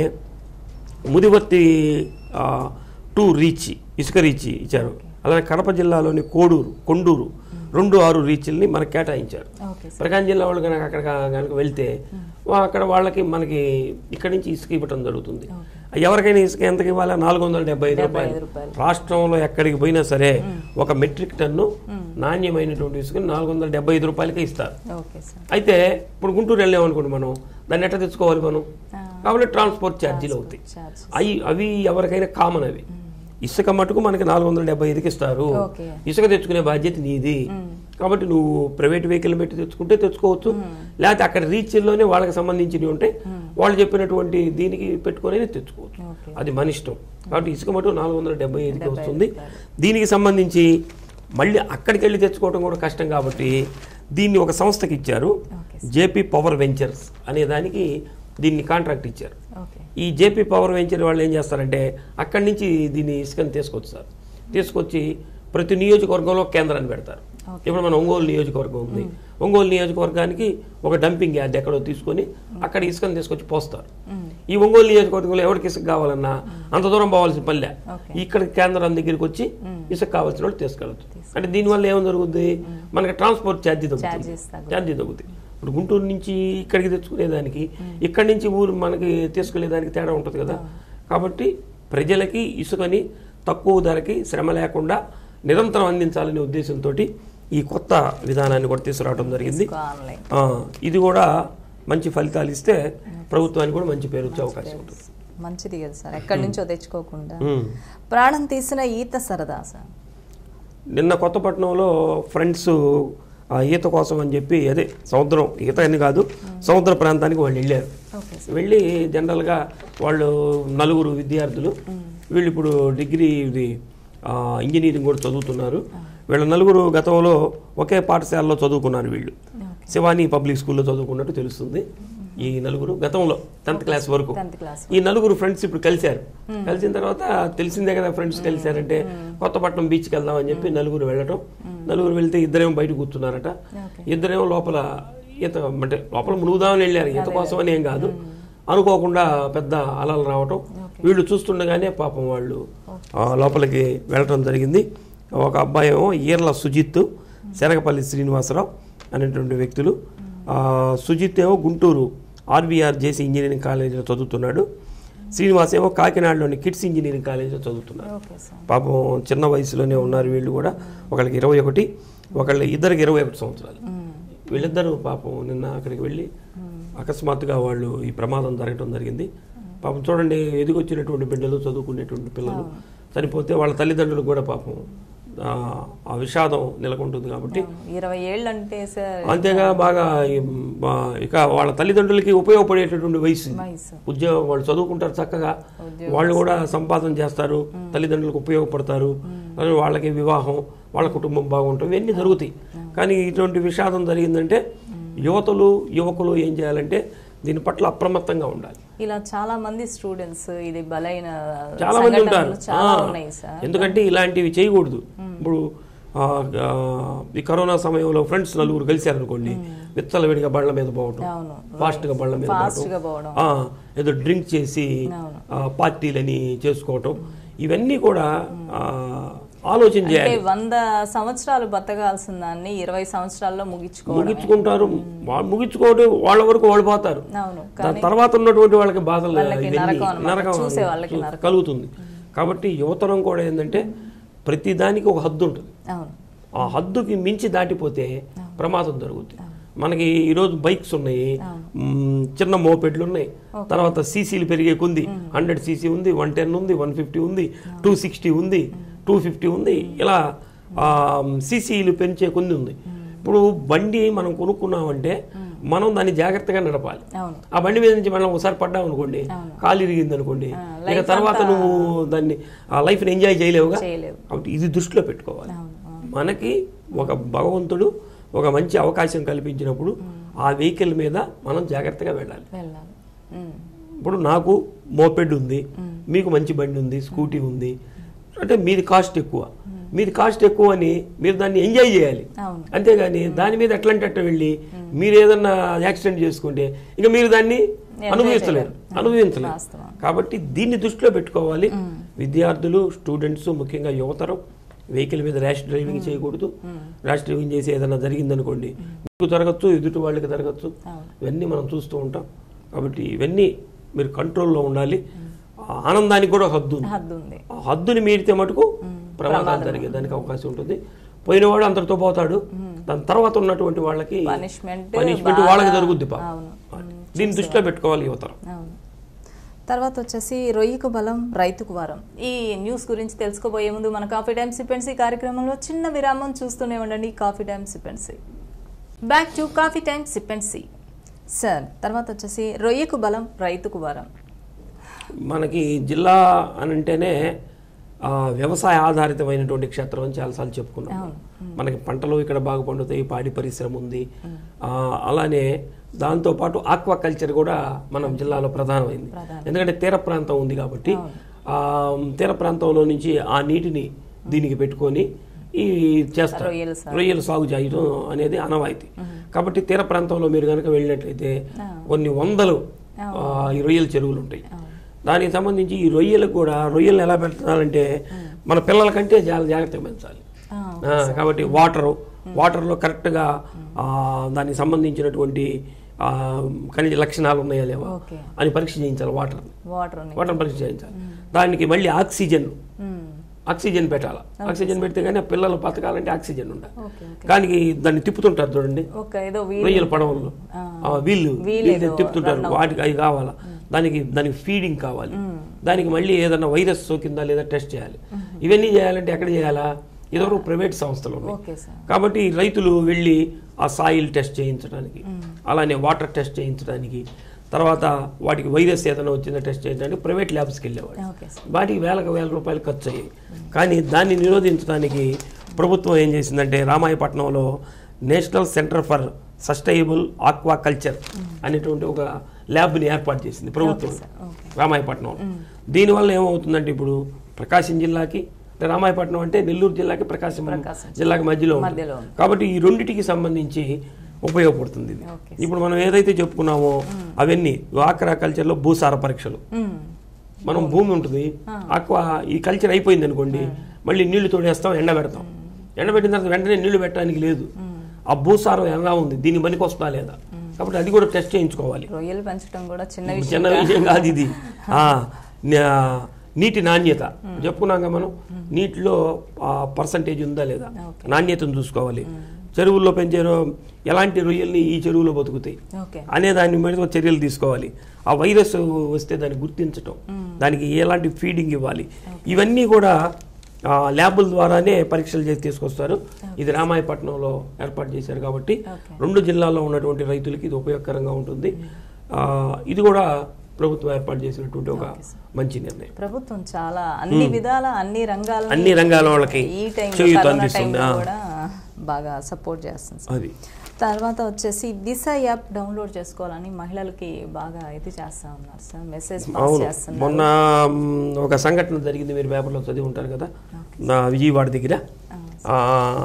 ముదివర్తి ఆ, టూ రీచ్ ఇసుక రీచ్ ఇచ్చారు అలానే కడప జిల్లాలోని కోడూరు కొండూరు రెండు ఆరు రీచ్ల్ని మనకు కేటాయించారు ఓకే సార్ ప్రకాశం జిల్లా వాళ్ళు కనుక అక్కడ కనుక వెళ్తే వా- అక్కడ వాళ్ళకి మనకి ఇక్కడి నుంచి ఇసుక ఇవ్వటం జరుగుతుంది ఎవరికైనా ఇసుక ఎంతకి ఇవ్వాలి నాలుగు వందల డెబ్బై ఐదు రూపాయలు ఐదు రూపాయలు. రాష్ట్రంలో ఎక్కడికి పోయినా సరే ఒక మెట్రిక్ టన్ను నాణ్యమైనటువంటి ఇసుకని నాలుగు వందల డెబ్బై ఐదు రూపాయలకే ఇస్తారు ఓకే సార్ అయితే ఇప్పుడు గుంటూరు వెళ్ళామనుకోండి మనం దాన్ని ఎట్లా తెచ్చుకోవాలి మనం ఆ. కాబట్టి ట్రాన్స్పోర్ట్ ఛార్జీలు అవుతాయి చార్జ్ అవి అవి ఎవరికైనా కామన్ అవి ఇసుక మటుకు మనకి నాలుగు వందల డెబ్బై ఐదుకి ఇస్తారు ఓకే ఇసుక తెచ్చుకునే బాధ్యత నీది కాబట్టి నువ్వు ప్రైవేట్ వెహికల్ పెట్టి తెచ్చుకుంటే తెచ్చుకోవచ్చు లేకపోతే అక్కడ రీచ్ల్లోనే వాళ్ళకి సంబంధించినవి ఉంటే వాళ్ళు చెప్పినటువంటి దీనికి పెట్టుకొని తెచ్చుకోవచ్చు ఓకే అది మన ఇష్టం కాబట్టి ఇసుక మటుకు నాలుగు వందల డెబ్బై ఐదుకి వస్తుంది దీనికి సంబంధించి మళ్ళీ అక్కడికి వెళ్ళి తెచ్చుకోవడం కూడా కష్టం కాబట్టి దీన్ని ఒక సంస్థకి ఇచ్చారు ఓకే జేపీ పవర్ వెంచర్స్ అనే దానికి దీన్ని కాంట్రాక్ట్ ఇచ్చారు ఓకే ఈ జేపీ పవర్ వెంచర్ వాళ్ళు ఏం చేస్తారంటే అక్కడి నుంచి దీన్ని ఇసుకని తీసుకొస్తారు తీసుకొచ్చి ప్రతి నియోజకవర్గంలో కేంద్రాన్ని పెడతారు ఇప్పుడు మన ఒంగోలు నియోజకవర్గం ఉంది ఒంగోలు నియోజకవర్గానికి ఒక డంపింగ్ యార్డ్ ఎక్కడో తీసుకొని అక్కడ ఇసుకని తీసుకొచ్చి పోస్తారు ఈ ఒంగోలు నియోజకవర్గంలో ఎవరికి ఇసుక కావాలన్నా అంత దూరం పోవాల్సిన పల్లె ఓకే. ఇక్కడ కేంద్రం దగ్గరికి వచ్చి ఇసుక కావాల్సిన వాళ్ళు తీసుకెళ్ళచ్చు అంటే దీనివల్ల ఏం జరుగుద్ది మనకి ట్రాన్స్పోర్ట్ ఛార్జీ తగ్గుతుంది చార్జెస్ తగ్గు ఛార్జీ తగ్గుతాయి ఇప్పుడు గుంటూరు నుంచి ఇక్కడికి తెచ్చుకునేదానికి ఇక్కడి నుంచి ఊరు మనకి తీసుకెళ్లేదానికి తేడా ఉంటుంది కదా కాబట్టి ప్రజలకి ఇసుకని తక్కువ ధరకి శ్రమ లేకుండా నిరంతరం అందించాలనే ఉద్దేశంతో ఈ కొత్త విధానాన్ని కూడా తీసుకురావడం జరిగింది ఆన్లైన్ ఆ, ఇది కూడా మంచి ఫలితాలు ఇస్తే ప్రభుత్వానికి కూడా మంచి పేరు వచ్చే అవకాశం ఉంటుంది మంచిది కదా సార్ ఎక్కడి నుంచో తెచ్చుకోకుండా ఉమ్. ప్రాణం తీసిన ఈత సరదా సార్ నిన్న కొత్తపట్నంలో ఫ్రెండ్స్ ఆ ఈత కోసం అని చెప్పి అదే సముద్రం ఈత అని కాదు సముద్ర ప్రాంతానికి వాళ్ళు వెళ్ళారు ఓకే వెళ్ళి జనరల్గా వాళ్ళు నలుగురు విద్యార్థులు వీళ్ళు ఇప్పుడు డిగ్రీ ఇది ఆ, ఇంజనీరింగ్ కూడా చదువుతున్నారు వీళ్ళ నలుగురు గతంలో ఒకే పాఠశాలలో చదువుకున్నారు వీళ్ళు శివాని పబ్లిక్ స్కూల్లో చదువుకున్నట్టు తెలుస్తుంది ఈ నలుగురు గతంలో టెన్త్ క్లాస్ వరకు టెన్త్ క్లాస్ ఈ నలుగురు ఫ్రెండ్స్ ఇప్పుడు కలిశారు కలిసిన తర్వాత తెలిసిందే కదా ఫ్రెండ్స్ కలిశారంటే కొత్తపట్నం బీచ్కి వెళ్దాం అని చెప్పి నలుగురు వెళ్ళటం నలుగురు వెళ్తే ఇద్దరేమో బయట కూర్చున్నారట ఓకే ఇద్దరేమో లోపల ఈత అంటే లోపల మునుగుదామని వెళ్ళారు ఈత కోసం అని ఏం కాదు అనుకోకుండా పెద్ద అలలు రావటం వీళ్ళు చూస్తుండగానే పాపం వాళ్ళు ఆ, లోపలికి వెళ్ళటం జరిగింది ఒక అబ్బాయి ఏమో ఈర్ల సుజిత్ శనగపల్లి శ్రీనివాసరావు అనేటువంటి వ్యక్తులు ఆ, సుజిత్ ఏమో గుంటూరు ఆర్బీఆర్ జేసీ ఇంజనీరింగ్ కాలేజీలో చదువుతున్నాడు శ్రీనివాస్ ఏమో కాకినాడలోని కిడ్స్ ఇంజనీరింగ్ కాలేజీలో చదువుతున్నారు ఓకే సార్ పాపం చిన్న వయసులోనే ఉన్నారు వీళ్ళు కూడా ఒకళ్ళకి ఇరవై ఒకటి ఒకళ్ళు ఇద్దరికి ఇరవై ఒకటి సంవత్సరాలు వీళ్ళిద్దరూ పాపం నిన్న అక్కడికి వెళ్ళి అకస్మాత్తుగా వాళ్ళు ఈ ప్రమాదం జరగడం జరిగింది పాపం చూడండి ఎదిగొచ్చినటువంటి బిడ్డలు చదువుకునేటువంటి పిల్లలు చనిపోతే వాళ్ళ తల్లిదండ్రులు కూడా పాపం ఆ, ఆ విషాదం నెలకొంటుంది కాబట్టి ఇరవై ఏళ్ళు అంటే సార్ అంతేగా బాగా ఈ, ఆ, ఇక వాళ్ళ తల్లిదండ్రులకి ఉపయోగపడేటటువంటి వయసు ఇది. వయసు ఉద్యోగం వాళ్ళు చదువుకుంటారు చక్కగా వాళ్ళు కూడా సంపాదన చేస్తారు తల్లిదండ్రులకు ఉపయోగపడతారు అలాగే వాళ్ళకి వివాహం వాళ్ళ కుటుంబం బాగుంటుంది ఇవన్నీ జరుగుతాయి కానీ ఇటువంటి విషాదం జరిగిందంటే యువతులు యువకులు ఏం చేయాలంటే దీని పట్ల అప్రమత్తంగా ఉండాలి ఇలా చాలా మంది స్టూడెంట్స్ ఇది బలైన చాలా మంది ఉంటారు సంఘటనలు చాలా ఆ, ఉన్నాయి సార్ ఎందుకంటే ఇలాంటివి చేయకూడదు ఇప్పుడు ఆ, ఆ, ఈ కరోనా సమయంలో ఫ్రెండ్స్ నలుగురు కలిశారనుకోండి విత్తలవిడిగా బళ్ళ మీద పోవటం అవును ఫాస్ట్గా బళ్ళ మీద ఫాస్ట్ పోవటం గా పోవడం ఆ, ఏదో డ్రింక్ చేసి అవును. ఆ, పార్టీలని చేసుకోవటం ఇవన్నీ కూడా ఆ, ఆలోచన అంటే చేయాలి వంద సంవత్సరాలు బతకాల్సిన దాన్ని ఇరవై సంవత్సరాల్లో ముగించుకోవడం ముగించుకుంటారు వాళ్ళు ముగించుకోవడం వాళ్ళ వరకు వాళ్ళు పోతారు అవును దాని తర్వాత ఉన్నటువంటి వాళ్ళకి బాధలు వాళ్ళకి ఇవన్నీ నరకం అన్నమాట. నరకం చూసే వాళ్ళకి నరకం. కలుగుతుంది కాబట్టి యువతరం కూడా ఏంటంటే ప్రతి దానికి ఒక హద్దు ఉంటుంది అవును ఆ హద్దుకి మించి దాటిపోతే ప్రమాదం జరుగుతుంది మనకి ఈరోజు బైక్స్ ఉన్నాయి మ్, చిన్న మోపెడ్లు ఉన్నాయి తర్వాత సీసీలు పెరిగే కొంది హండ్రెడ్ సీసీ ఉంది వన్ టెన్ ఉంది వన్ ఫిఫ్టీ ఉంది టూ సిక్స్టీ ఉంది టూ ఫిఫ్టీ ఉంది ఇలా సీసీలు పెంచే కొంది ఉంది ఇప్పుడు బండి మనం కొనుక్కున్నామంటే మనం దాన్ని జాగ్రత్తగా నడపాలి అవును ఆ బండి మీద నుంచి మనం ఒకసారి పడ్డాం అనుకోండి కాలు ఇరిగింది అనుకోండి ఇక తర్వాత నువ్వు దాన్ని ఆ లైఫ్ని ఎంజాయ్ చేయలేవుగా చేయలేవు కాబట్టి ఇది దృష్టిలో పెట్టుకోవాలి అవును అవును. మనకి ఒక భగవంతుడు ఒక మంచి అవకాశం కల్పించినప్పుడు ఆ వెహికల్ మీద మనం జాగ్రత్తగా వెళ్ళాలి వెళ్ళాలి ఉమ్. ఇప్పుడు నాకు మోపెడ్ ఉంది మీకు మంచి బండి ఉంది స్కూటీ ఉంది అంటే మీది కాస్ట్ ఎక్కువ మీది కాస్ట్ ఎక్కువ అని మీరు దాన్ని ఎంజాయ్ చేయాలి అవును అంతేగాని దాని మీద ఎట్లాంటి అట్ట వెళ్ళి మీరు ఏదన్నా యాక్సిడెంట్ చేసుకుంటే ఇక మీరు దాన్ని అనుభవించలేరు అనుభవించలేరు వాస్తవం. కాబట్టి దీన్ని దృష్టిలో పెట్టుకోవాలి విద్యార్థులు స్టూడెంట్స్ ముఖ్యంగా యువతరం వెహికల్ మీద ర్యాష్ డ్రైవింగ్ చేయకూడదు ర్యాష్ డ్రైవింగ్ చేసి ఏదైనా జరిగిందనుకోండి మీకు జరగచ్చు ఎదుటి వాళ్ళకి జరగచ్చు అవును. ఇవన్నీ మనం చూస్తూ ఉంటాం కాబట్టి ఇవన్నీ మీరు కంట్రోల్లో ఉండాలి ఆ ఆనందానికి కూడా ఒక హద్దు ఉంది హద్దు ఉంది ఆ హద్దుని మీరితే మటుకు ప్రమాదాలు జరిగేదానికి అవకాశం ఉంటుంది పోయినవాడు అంతటితో పోతాడు దాని తర్వాత ఉన్నటువంటి వాళ్ళకి పనిష్మెంట్ పనిష్మెంట్ వాళ్ళకి జరుగుద్ది పాపం అవును దీన్ని దృష్టిలో పెట్టుకోవాలి యువతరం అవును తర్వాత వచ్చేసి రొయ్యకు బలం రైతుకు వరం ఈ న్యూస్ గురించి తెలుసుకోబోయే ముందు మన కాఫీ టైమ్ సిపెన్సీ కార్యక్రమంలో చిన్న విరామం చూస్తూనే ఉండండి కాఫీ టైమ్ సిపెన్సీ బ్యాక్ టు కాఫీ టైమ్ సిపెన్సీ సార్ తర్వాత వచ్చేసి రొయ్యకు బలం రైతుకు వరం మనకి జిల్లా అని అంటేనే ఆ, వ్యవసాయ ఆధారితమైనటువంటి క్షేత్రం అని చాలాసార్లు చెప్పుకున్నాం మనకి పంటలు ఇక్కడ బాగా పండుతాయి పాడి పరిశ్రమ ఉంది ఆ, అలానే దాంతోపాటు ఆక్వా కల్చర్ కూడా మనం జిల్లాలో ప్రధానమైంది ఎందుకంటే తీర ప్రాంతం ఉంది కాబట్టి ఆ తీర ప్రాంతంలో నుంచి ఆ నీటిని దీనికి పెట్టుకొని ఈ చేస్తారు రొయ్యల సాగు. రొయ్యలు సాగు చేయడం అనేది ఆనవాయితీ కాబట్టి తీర ప్రాంతంలో మీరు కనుక వెళ్ళినట్లయితే కొన్ని వందలు ఆ, ఈ రొయ్యల చెరువులు ఉంటాయి దానికి సంబంధించి ఈ రొయ్యలకు కూడా రొయ్యలను ఎలా పెంచాలంటే మన పిల్లల కంటే చాలా జాగ్రత్తగా పెంచాలి ఆ, ఆ, కాబట్టి వాటరు వాటర్లో కరెక్ట్గా ఆ, దానికి సంబంధించినటువంటి ఆ, ఖనిజ లక్షణాలు ఉన్నాయా లేవా ఓకే అని పరీక్ష చేయించాలి వాటర్ వాటర్ ఉంది వాటర్ పరీక్ష చేయించాలి దానికి మళ్ళీ ఆక్సిజన్ మ్మ్. ఆక్సిజన్ పెట్టాలి ఆక్సిజన్ పెడితే కానీ ఆ పిల్లలు బతకాలంటే ఆక్సిజన్ ఉండాలి ఓకే దానికి దాన్ని తిప్పుతుంటారు చూడండి ఒక ఏదో వీల్ రొయ్యల పడవల్లో ఆ. ఆ, వీళ్ళు వీల్ వీళ్ళు ఏదో తిప్పుతుంటారు వాటికి అవి కావాలా దానికి దానికి ఫీడింగ్ కావాలి దానికి మళ్ళీ ఏదైనా వైరస్ సోకిందా లేదా టెస్ట్ చేయాలి ఇవన్నీ చేయాలంటే ఎక్కడ చేయాలా ఇదివరకు ప్రైవేట్ సంస్థలు ఉన్నాయి ఓకే సార్ కాబట్టి రైతులు వెళ్ళి ఆ సాయిల్ టెస్ట్ చేయించడానికి అలానే వాటర్ టెస్ట్ చేయించడానికి తర్వాత వాటికి వైరస్ ఏదైనా వచ్చిందో టెస్ట్ చేయించడానికి ప్రైవేట్ ల్యాబ్స్కి వెళ్ళేవాడు ఓకే సార్ వాటికి వేలకు వేల రూపాయలు ఖర్చు అయ్యాయి కానీ దాన్ని నిరోధించడానికి ప్రభుత్వం ఏం చేసిందంటే రామాయపట్నంలో national centre for sustainable aqua culture అనేటువంటి ఒక ల్యాబ్ని ఏర్పాటు చేసింది ప్రభుత్వం ఓకే రామాయపట్నంలో దీనివల్ల ఏమవుతుందంటే ఇప్పుడు ప్రకాశం జిల్లాకి అంటే రామాయపట్నం అంటే నెల్లూరు జిల్లాకి ప్రకాశం ప్రకాశం జిల్లాకి మధ్యలో ఉంటుంది. మధ్యలో ఉంది. కాబట్టి ఈ రెండిటికి సంబంధించి ఉపయోగపడుతుంది ఇది ఓకే ఇప్పుడు మనం ఏదైతే చెప్పుకున్నామో అవన్నీ ఆక్రా కల్చర్లో భూసార పరీక్షలు మ్మ్. మనం భూమి ఉంటుంది ఆక్వా ఈ కల్చర్ అయిపోయింది అనుకోండి మళ్ళీ నీళ్లు తోడేస్తాం ఎండబెడతాం ఎండబెట్టిన తర్వాత వెంటనే నీళ్లు పెట్టడానికి లేదు ఆ భూసారం ఎలా ఉంది దీని పనికి వస్తుందా లేదా కాబట్టి అది కూడా టెస్ట్ చేయించుకోవాలి రొయ్యలు పెంచడం కూడా చిన్న విషయం చిన్న విషయం కాదు ఇది ఆ, న్యా- నీటి నాణ్యత చెప్పుకున్నాక మనం నీటిలో పర్సంటేజ్ ఉందా లేదా నాణ్యతను చూసుకోవాలి చెరువుల్లో పెంచే రొ- ఎలాంటి రొయ్యల్ని ఈ చెరువులో బతుకుతాయి ఓకే అనే దాని మీద చర్యలు తీసుకోవాలి ఆ వైరస్ వస్తే దాన్ని గుర్తించటం దానికి ఎలాంటి ఫీడింగ్ ఇవ్వాలి ఇవన్నీ కూడా ఆ, ల్యాబుల ద్వారానే పరీక్షలు చేసి తీసుకొస్తారు ఇది రామాయపట్నంలో ఏర్పాటు చేశారు కాబట్టి ఓకే. రెండు జిల్లాల్లో ఉన్నటువంటి రైతులకి ఇది ఉపయోగకరంగా ఉంటుంది ఆ, ఇది కూడా ప్రభుత్వం ఏర్పాటు చేసినటువంటి ఒక మంచి నిర్ణయం ప్రభుత్వం చాలా అన్ని విధాల అన్ని రంగాల అన్ని రంగాల వాళ్ళకి ఈ టైం చేయూత కరోనా అందిస్తుంది టైంలో ఆ, కూడా బాగా సపోర్ట్ చేస్తుంది సార్. అది తర్వాత వచ్చేసి దిశ యాప్ డౌన్లోడ్ చేసుకోవాలని మహిళలకి బాగా ఇది చేస్తా ఉన్నారు సార్ మెసేజ్ పాస్ అవును చేస్తున్నారు మొన్న మ్, ఒక సంఘటన జరిగింది మీరు పేపర్లో చదివి ఉంటారు కదా నా విజయవాడ దగ్గర ఆ,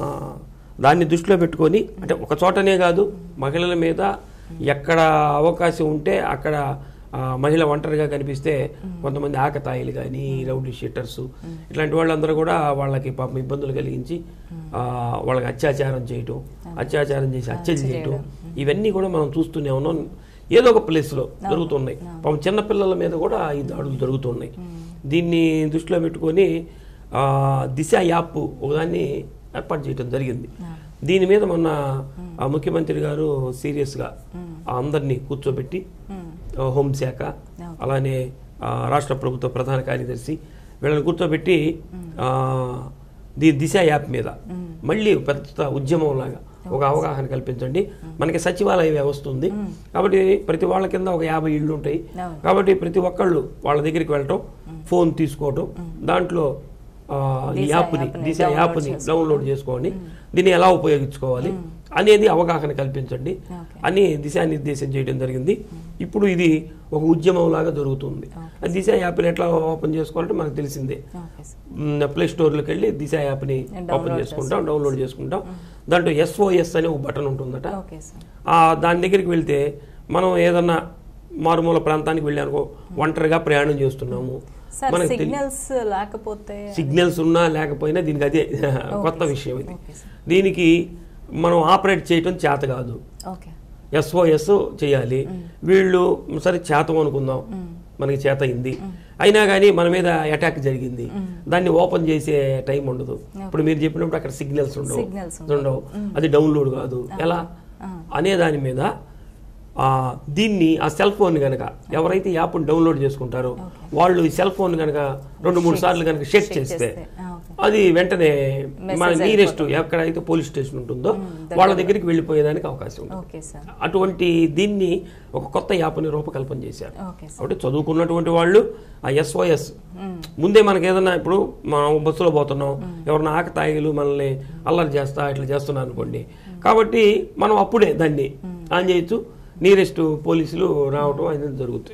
దాన్ని దృష్టిలో పెట్టుకొని అంటే ఒక చోటనే కాదు మహిళల మీద ఎక్కడ అవకాశం ఉంటే అక్కడ ఆ, మహిళ ఒంటరిగా కనిపిస్తే కొంతమంది ఆకతాయిలు కానీ రౌడీ షీటర్స్ ఇట్లాంటి వాళ్ళందరూ కూడా వాళ్ళకి పాపం ఇబ్బందులు కలిగించి ఆ, వాళ్ళకి అత్యాచారం చేయటం అత్యాచారం చేసి హత్యలు చేయటం ఇవన్నీ కూడా మనం చూస్తూనే ఉన్నాం ఏదో ఒక ప్లేస్లో జరుగుతున్నాయి పాపం చిన్నపిల్లల మీద కూడా ఈ దాడులు జరుగుతున్నాయి దీన్ని దృష్టిలో పెట్టుకొని ఆ, దిశ యాప్ ఒకదాన్ని ఏర్పాటు చేయడం జరిగింది దీని మీద మొన్న ఆ ముఖ్యమంత్రి గారు సీరియస్గా అందరినీ కూర్చోబెట్టి ఆ, హోంశాఖ అలానే ఆ, రాష్ట్ర ప్రభుత్వ ప్రధాన కార్యదర్శి వీళ్ళని కూర్చోబెట్టి ఆ, దీ దిశ యాప్ మీద మళ్ళీ పెద్ద ఉద్యమం లాగా ఒక అవగాహన కల్పించండి మనకి సచివాలయ వ్యవస్థ ఉంది కాబట్టి ప్రతి వాళ్ళ కింద ఒక యాభై ఇళ్ళు ఉంటాయి అవును. కాబట్టి ప్రతి ఒక్కళ్ళు వాళ్ళ దగ్గరికి వెళ్ళటం ఫోన్ తీసుకోవటం దాంట్లో ఆ, ఈ దిశ యాప్ని యాప్ని దిశ డౌన్లోడ్ యాప్ని డౌన్లోడ్ చేసుకోండి దీన్ని ఎలా ఉపయోగించుకోవాలి అనేది అవగాహన కల్పించండి ఓకే. అని దిశానిర్దేశం చేయడం జరిగింది ఇప్పుడు ఇది ఒక ఉద్యమం లాగా జరుగుతుంది ఆ దిశ యాప్ని ఎట్లా ఓపెన్ చేసుకోవాలంటే మనకు తెలిసిందే ఓకే సార్ ప్లే స్టోర్లోకి వెళ్ళి దిశ యాప్ని డౌన్లోడ్ ఓపెన్ చేసుకుంటాం డౌన్లోడ్ చేసుకుంటాం దాంట్లో ఎస్ఓఎస్ అనే ఒక బటన్ ఉంటుందట ఓకే సార్ ఆ దాని దగ్గరికి వెళ్తే మనం ఏదన్నా మారుమూల ప్రాంతానికి వెళ్ళానుకో ఒంటరిగా ప్రయాణం చేస్తున్నాము సార్ మనకు తెలి- సిగ్నల్స్ లేకపోతే సిగ్నల్స్ ఉన్నా లేకపోయినా దీనికి అదే కొత్త విషయం ఇది ఓకే సార్ దీనికి మనం ఆపరేట్ చేయటం చేత కాదు ఓకే ఎస్ఓఎస్ చేయాలి వీళ్ళు సరే చేతం అనుకుందాం మనకి చేత అయింది అయినా కానీ మన మీద అటాక్ జరిగింది దాన్ని ఓపెన్ చేసే టైం ఉండదు ఇప్పుడు మీరు చెప్పినప్పుడు అక్కడ సిగ్నల్స్ ఉండవు Signals ఉండవు అది డౌన్లోడ్ కాదు ఎలా అనే దాని మీద ఆ, దీన్ని ఆ సెల్ ఫోన్ కనుక ఎవరైతే ఈ యాప్ని డౌన్లోడ్ చేసుకుంటారో వాళ్ళు ఈ సెల్ ఫోన్ కనుక రెండు మూడు సార్లు కనుక షేక్ చేస్తే చేస్తే, ఆ, ఓకే. అది వెంటనే మన Message నీరెస్ట్ ఎక్కడైతే పోలీస్ స్టేషన్ ఉంటుందో వాళ్ళ దగ్గరికి వెళ్ళిపోయేదానికి అవకాశం ఉంటుంది ఓకే సార్ అటువంటి దీన్ని ఒక కొత్త యాప్ని రూపకల్పన చేశారు ఓకే సార్ కాబట్టి చదువుకున్నటువంటి వాళ్ళు ఆ ఎస్ఓఎస్ ముందే మనకి ఏదన్నా ఇప్పుడు మనం బస్సులో పోతున్నాం ఎవరన్నా ఆకతాయిలు మనల్ని అల్లరి చేస్తా ఇట్లా చేస్తున్నారు అనుకోండి కాబట్టి మనం అప్పుడే దాన్ని ఆన్ చేయొచ్చు నియరెస్ట్ పోలీసులు రావటం అనేది జరుగుతుంది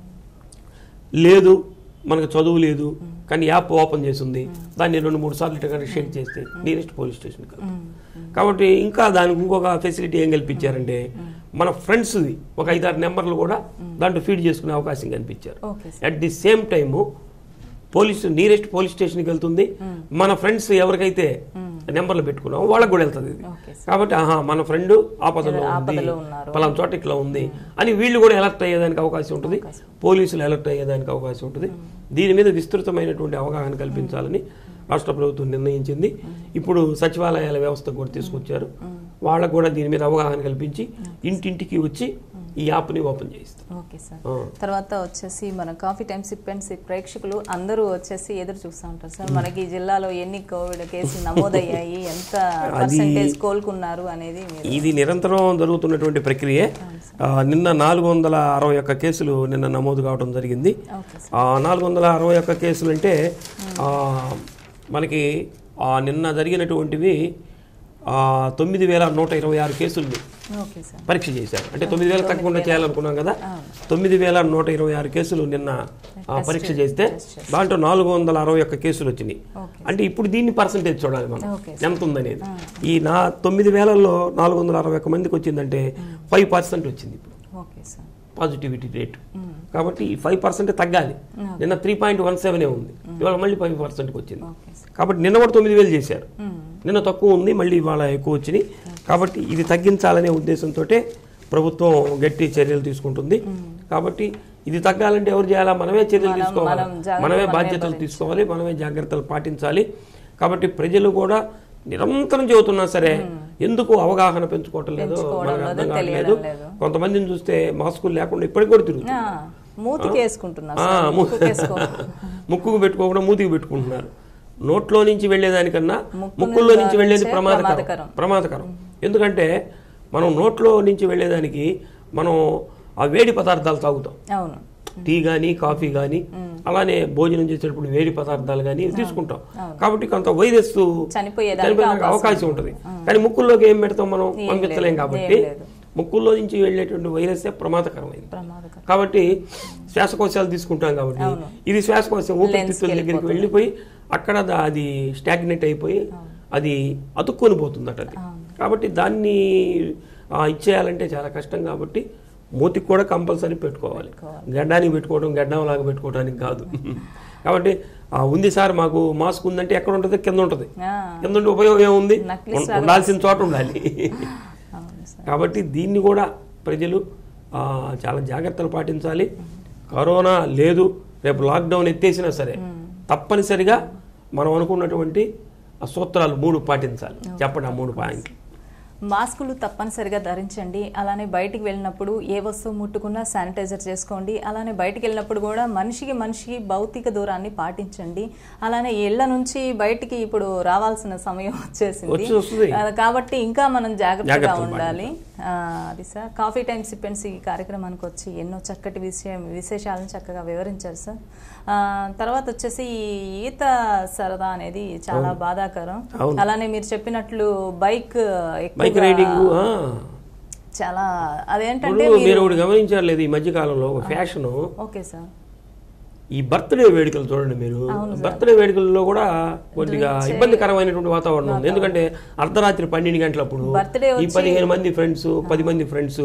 లేదు మనకు చదువు లేదు కానీ యాప్ ఓపెన్ చేసింది దాన్ని రెండు మూడు సార్లు ఇట్లా కనుక షేక్ చేస్తే నియరెస్ట్ పోలీస్ స్టేషన్కి వెళ్తాం. కాబట్టి ఇంకా దానికి ఇంకొక ఫెసిలిటీ ఏం కల్పించారంటే మన ఫ్రెండ్స్ది ఒక ఐదారు నెంబర్లు కూడా దాంట్లో ఫీడ్ చేసుకునే అవకాశం కల్పించారు okay sir at the same time police nearest police స్టేషన్కి వెళ్తుంది మన ఫ్రెండ్స్ ఎవరికైతే నెంబర్లు పెట్టుకున్నామో వాళ్ళకి కూడా వెళ్తుంది ఇది ఓకే సార్ కాబట్టి ఆహా మన ఫ్రెండ్ ఆపదలో ఉంది ఆపదలో ఉన్నారు. పలానా చోట ఇట్లా ఉంది అని వీళ్ళు కూడా అలర్ట్ అయ్యేదానికి అవకాశం ఉంటుంది పోలీసులు అలర్ట్ అయ్యేదానికి అవకాశం ఉంటుంది దీని మీద విస్తృతమైనటువంటి అవగాహన కల్పించాలని రాష్ట్ర ప్రభుత్వం నిర్ణయించింది ఇప్పుడు సచివాలయాల వ్యవస్థ కూడా తీసుకొచ్చారు వాళ్ళకు కూడా దీని మీద అవగాహన కల్పించి ఇంటింటికి వచ్చి ఈ యాప్ని ఓపెన్ చేయిస్తాం ఓకే సార్ ఆ. తర్వాత వచ్చేసి మన coffee time sip and sip ప్రేక్షకులు అందరూ వచ్చేసి ఎదురు చూస్తూ ఉంటారు సార్ మనకి ఈ జిల్లాలో ఎన్ని కోవిడ్ కేసులు నమోదయ్యాయి ఎంత పర్సంటేజ్ కోలుకున్నారు అనేది మీరు ఇది నిరంతరం జరుగుతున్నటువంటి ప్రక్రియే ఆ, నిన్న నాలుగు వందల అరవై ఒక్క కేసులు నిన్న నమోదు కావడం జరిగింది ఓకే సార్ ఆ నాలుగు వందల అరవై ఒక్క కేసులు అంటే ఆ, మనకి ఆ నిన్న జరిగినటువంటివి ఆ, తొమ్మిది వేల నూట ఇరవై ఆరు కేసులు ఓకే సార్ పరీక్ష చేశారు అంటే తొమ్మిది వేల తగ్గకుండా చేయాలనుకున్నాం కదా తొమ్మిది వేల నూట ఇరవై ఆరు కేసులు నిన్న ఆ, పరీక్ష చేస్తే దాంట్లో నాలుగు వందల అరవై ఒక్క కేసులు వచ్చినాయి ఓకే అంటే ఇప్పుడు దీన్ని పర్సంటేజ్ చూడాలి మనం ఓకే ఎంత ఉందనేది ఈ నా తొమ్మిది వేలలో నాలుగు వందల అరవై ఒక్క మందికి వచ్చిందంటే ఫైవ్ పర్సెంట్ వచ్చింది ఇప్పుడు ఓకే సార్ పాజిటివిటీ రేట్ కాబట్టి ఈ ఫైవ్ పర్సెంట్ తగ్గాలి నిన్న త్రీ పాయింట్ వన్ సెవెన్ ఉంది ఇవాళ మళ్ళీ ఫైవ్ పర్సెంట్కి వచ్చింది ఓకే సార్ కాబట్టి నిన్న కూడా తొమ్మిది వేలు చేశారు నిన్న తక్కువ ఉంది మళ్ళీ ఇవాళ ఎక్కువ వచ్చినాయి కాబట్టి ఇది తగ్గించాలనే ఉద్దేశంతో ప్రభుత్వం గట్టి చర్యలు తీసుకుంటుంది కాబట్టి ఇది తగ్గాలంటే ఎవరు చేయాలా మనమే చర్యలు తీసుకోవాలి మనం జాగ్రత్త మనమే మనమే బాధ్యతలు తీసుకోవాలి మనమే జాగ్రత్తలు పాటించాలి కాబట్టి ప్రజలు కూడా నిరంతరం చెబుతున్నా సరే ఎందుకు అవగాహన పెంచుకోవటం లేదు మనకు అర్థం కావట్లేదు లేదు. కొంతమందిని చూస్తే మాస్కులు లేకుండా ఇప్పటికి కూడా తిరుగుతుంది ఆ, మూతికి వేసుకుంటున్నా ఆ, సార్ ము- ముక్కుకి వేసుకో ముక్కుకు పెట్టుకోకుండా మూతికి పెట్టుకుంటున్నారు నోట్లో నుంచి వెళ్ళేదానికన్నా ముక్కు ముక్కుల్లో నుంచి నుంచి వెళ్ళేది వచ్చే ప్రమాదకరం ప్రమాదకరం. ప్రమాదకరం ఎందుకంటే మనం నోట్లో నుంచి వెళ్ళేదానికి మనం ఆ వేడి పదార్థాలు తాగుతాం అవును టీ కానీ కాఫీ కానీ అలానే భోజనం చేసేటప్పుడు వేడి పదార్థాలు కానీ తీసుకుంటాం కాబట్టి కొంత వైరస్ చనిపోయేదానికి చనిపోయేదానికి అవకాశం ఉంటుంది కానీ ముక్కుల్లోకి ఏం పెడతాం మనం పంపించలేం కాబట్టి ఏం లేదు. ముక్కుల్లో నుంచి వెళ్ళేటువంటి వైరస్ ప్రమాదకరమైంది ప్రమాదకరం కాబట్టి శ్వాసకోశాలు తీసుకుంటాం కాబట్టి ఇది శ్వాసకోశం ఊపిరితిత్తుల దగ్గరికి వెళ్ళిపోయి అక్కడ దా- అది స్టాగ్నెట్ అయిపోయి అది అతుక్కొని పోతుందట అది కాబట్టి దాన్ని ఆ, ఇచ్చేయాలంటే చాలా కష్టం కాబట్టి మూతికి కూడా కంపల్సరీ పెట్టుకోవాలి గడ్డానికి పెట్టుకోవడం గడ్డంలాగా పెట్టుకోవడానికి కాదు కాబట్టి ఆ, ఉంది సార్ మాకు మాస్క్ ఉందంటే ఎక్కడ ఉంటుంది కింద ఉంటుంది ఆ, కింద ఉంటే ఉపయోగం ఏముంది నకిలీ ఉం- ఉండాల్సిన చోట ఉండాలి అవును సార్ కాబట్టి దీన్ని కూడా ప్రజలు ఆ, చాలా జాగ్రత్తలు పాటించాలి కరోనా లేదు రేపు లాక్డౌన్ ఎత్తేసినా సరే తప్పనిసరిగా మనం అనుకున్నటువంటి ఆ సూత్రాలు మూడు పాటించాలి చెప్పండి ఆ మూడు పాయింట్లు మాస్కులు తప్పనిసరిగా ధరించండి అలానే బయటికి వెళ్ళినప్పుడు ఏ వస్తువు ముట్టుకున్నా శానిటైజర్ చేసుకోండి అలానే బయటికి వెళ్ళినప్పుడు కూడా మనిషికి మనిషికి భౌతిక దూరాన్ని పాటించండి అలానే ఇళ్ల నుంచి బయటికి ఇప్పుడు రావాల్సిన సమయం వచ్చేసింది వచ్చి వస్తుంది. ఆ, కాబట్టి ఇంకా మనం జాగ్రత్తగా జాగ్రత్తలు ఉండాలి ఆ, అది సార్ కాఫీ టైమ్ సిపెన్స్ ఈ కార్యక్రమానికి వచ్చి ఎన్నో చక్కటి విషయం విశేషాలను చక్కగా వివరించారు సార్ ఆ, తర్వాత వచ్చేసి ఈ ఈత సరదా అనేది చాలా బాధాకరం అవును. అలానే మీరు చెప్పినట్లు బైక్ ఎక్కువగా బైక్ రైడింగ్ ఆ. చాలా అదేంటంటే ఇప్పుడు మీరు ఒకటి గమనించారు లేదు ఈ మధ్య కాలంలో ఒక ఫ్యాషన్ ఓకే సార్ ఈ బర్త్డే వేడుకలు చూడండి మీరు బర్త్డే వేడుకల్లో కూడా కొద్దిగా ఇబ్బందికరమైనటువంటి వాతావరణం ఉంది ఎందుకంటే అర్ధరాత్రి పన్నెండు గంటలప్పుడు Birthday ఈ పదిహేను మంది ఫ్రెండ్స్ పది మంది ఫ్రెండ్స్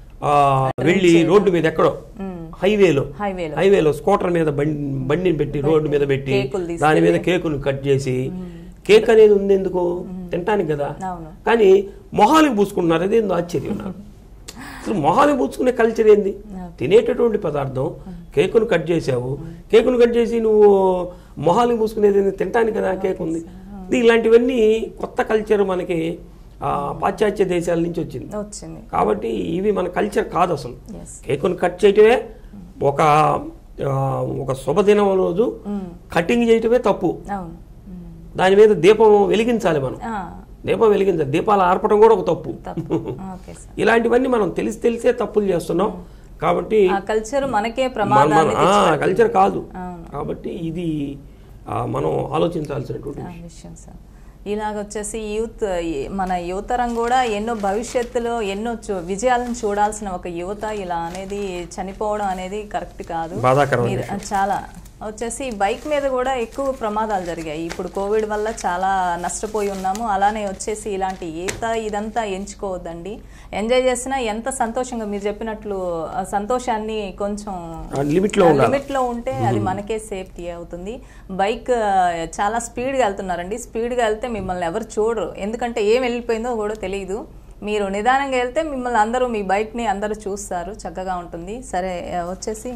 వెళ్ళి రోడ్డు మీద ఎక్కడో హైవేలో హైవేలో హైవేలో స్కూటర్ మీద బండి బండిని పెట్టి రోడ్డు మీద పెట్టి కేకులు తీసుకెళ్ళి. దాని మీద కేకును కట్ చేసి కేక్ అనేది ఉంది ఎందుకు తినటానికి కదా అవును కానీ మొహాలకు పూసుకుంటున్నారు అది ఏందో ఆశ్చర్యం నాకు అసలు మొహాలకు పూసుకునే కల్చర్ ఏంది తినేటటువంటి పదార్థం కేకును కట్ చేసావు కేకును కట్ చేసి నువ్వు మొహాలకు పూసుకునేది ఏంది? తినటానికి కదా కేక్ ఉంది ఇది ఇలాంటివన్నీ కొత్త కల్చర్ మనకి ఆ, పాశ్చాత్య దేశాల నుంచి వచ్చింది వచ్చింది కాబట్టి ఇవి మన కల్చర్ కాదు అసలు ఎస్ కేకును కట్ చేయటమే ఒక ఆ, ఒక శుభదినం రోజు కటింగ్ చేయటమే తప్పు అవును ఉమ్. దాని మీద దీపం వెలిగించాలి మనం ఆ, దీపం వెలిగించాలి దీపాలు ఆర్పడం కూడా ఒక తప్పు తప్పు ఓకే సార్ ఇలాంటివన్నీ మనం తెలిసి తెలిసే తప్పులు చేస్తున్నాం కాబట్టి ఆ కల్చర్ మనకే మన- ప్రమాదాన్ని మన- ఆ, కల్చర్ కాదు అవును. కాబట్టి ఇది ఆ, మనం ఆలోచించాల్సినటువంటి ఆ విషయం సార్ ఇలాగ వచ్చేసి యూత్ ఈ- మన యువతరం కూడా ఎన్నో భవిష్యత్తులో ఎన్నో చూ- విజయాలను చూడాల్సిన ఒక యువత ఇలా అనేది చనిపోవడం అనేది కరెక్ట్ కాదు బాధాకరం మీరు చాలా వచ్చేసి బైక్ మీద కూడా ఎక్కువ ప్రమాదాలు జరిగాయి ఇప్పుడు కోవిడ్ వల్ల చాలా నష్టపోయి ఉన్నాము అలానే వచ్చేసి ఇలాంటి ఈత ఇదంతా ఎంచుకోవద్దండి ఎంజాయ్ చేసినా ఎంత సంతోషంగా మీరు చెప్పినట్లు ఆ సంతోషాన్ని కొంచెం లిమిట్ లో ఉండాలి లిమిట్ లో ఉంటే అది మనకే సేఫ్టీ అవుతుంది బైక్ ఆ, చాలా స్పీడ్ గా వెళ్తున్నారండి స్పీడ్ గా వెళ్తే మిమ్మల్ని ఎవరు చూడరు ఎందుకంటే ఏం వెళ్ళిపోయిందో కూడా తెలియదు మీరు నిదానంగా వెళ్తే మిమ్మల్ని అందరూ మీ బైక్ ని అందరూ చూస్తారు చక్కగా ఉంటుంది సరే ఆ, వచ్చేసి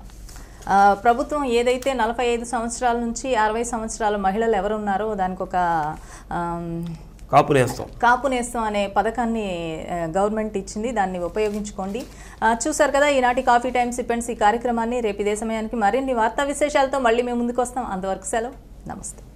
ఆ, ప్రభుత్వం ఏదైతే నలభై ఐదు సంవత్సరాల నుంచి అరవై సంవత్సరాల మహిళలు ఎవరు ఉన్నారో దానికి ఒక ఆమ్, కాపు నేస్తాం కాపు నేస్తం అనే పథకాన్ని ఆ, గవర్నమెంట్ ఇచ్చింది దాన్ని ఉపయోగించుకోండి ఆ, చూశారు కదా ఈనాటి కాఫీ టైమ్ సిపెండ్స్ ఈ కార్యక్రమాన్ని రేపు ఇదే సమయానికి మరిన్ని వార్తా విశేషాలతో మళ్ళీ మేము ముందుకు వస్తాం అంతవరకు సెలవు నమస్తే